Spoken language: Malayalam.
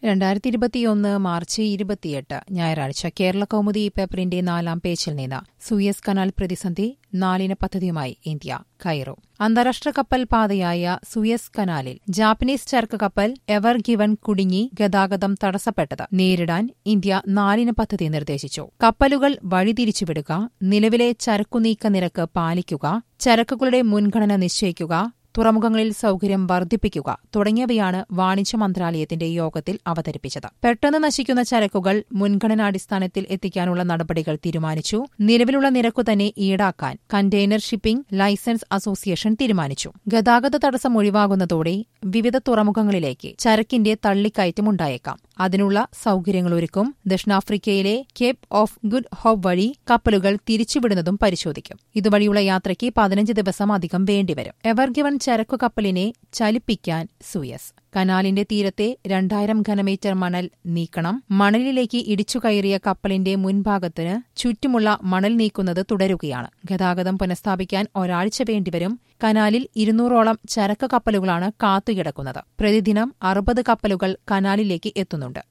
രണ്ടായിരത്തി ഇരുപത്തിയൊന്ന് മാർച്ച് ഇരുപത്തിയെട്ട് ഞായറാഴ്ച കേരള കൗമുദി പേപ്പറിന്റെ നാലാം പേജിൽ നിന്ന് സൂയസ് കനാൽ പ്രതിസന്ധി നാലിന പദ്ധതിയുമായി ഇന്ത്യ കൈറോ അന്താരാഷ്ട്ര കപ്പൽ പാതയായ സൂയസ് കനാലിൽ ജാപ്പനീസ് ചരക്ക് കപ്പൽ എവർ ഗിവൺ കുടുങ്ങി ഗതാഗതം തടസ്സപ്പെട്ടത് നേരിടാൻ ഇന്ത്യ നാലിന പദ്ധതി നിർദ്ദേശിച്ചു കപ്പലുകൾ വഴിതിരിച്ചുവിടുക നിലവിലെ ചരക്കുനീക്ക നിരക്ക് പാലിക്കുക ചരക്കുകളുടെ മുൻഗണന നിശ്ചയിക്കുക തുറമുഖങ്ങളിൽ സൌകര്യം വർദ്ധിപ്പിക്കുക തുടങ്ങിയവയാണ് വാണിജ്യ മന്ത്രാലയത്തിന്റെ യോഗത്തിൽ അവതരിപ്പിച്ചത് പെട്ടെന്ന് നശിക്കുന്ന ചരക്കുകൾ മുൻഗണനാടിസ്ഥാനത്തിൽ എത്തിക്കാനുള്ള നടപടികൾ തീരുമാനിച്ചു നിലവിലുള്ള നിരക്കു തന്നെ ഈടാക്കാൻ കണ്ടെയ്നർ ഷിപ്പിംഗ് ലൈസൻസ് അസോസിയേഷൻ തീരുമാനിച്ചു ഗതാഗത തടസ്സം ഒഴിവാകുന്നതോടെ വിവിധ തുറമുഖങ്ങളിലേക്ക് ചരക്കിന്റെ തള്ളിക്കയറ്റമുണ്ടായേക്കാം അതിനുള്ള സൌകര്യങ്ങളൊരുക്കും ദക്ഷിണാഫ്രിക്കയിലെ കേപ്പ് ഓഫ് ഗുഡ് ഹോപ്പ് വഴി കപ്പലുകൾ തിരിച്ചുവിടുന്നതും പരിശോധിക്കും ഇതുവഴിയുള്ള യാത്രയ്ക്ക് പതിനഞ്ച് ദിവസം അധികം വേണ്ടിവരും എവർഗിവൺ ചരക്കു കപ്പലിനെ ചലിപ്പിക്കാൻ സൂയസ് കനാലിന്റെ തീരത്തെ രണ്ടായിരം ഘനമീറ്റർ മണൽ നീക്കണം മണലിലേക്ക് ഇടിച്ചു കയറിയ കപ്പലിന്റെ മുൻഭാഗത്തിന് ചുറ്റുമുള്ള മണൽ നീക്കുന്നത് തുടരുകയാണ് ഗതാഗതം പുനഃസ്ഥാപിക്കാൻ ഒരാഴ്ച വേണ്ടിവരും കനാലിൽ ഇരുന്നൂറോളം ചരക്ക് കപ്പലുകളാണ് കാത്തുകിടക്കുന്നത് പ്രതിദിനം അറുപത് കപ്പലുകൾ കനാലിലേക്ക് എത്തുന്നുണ്ട്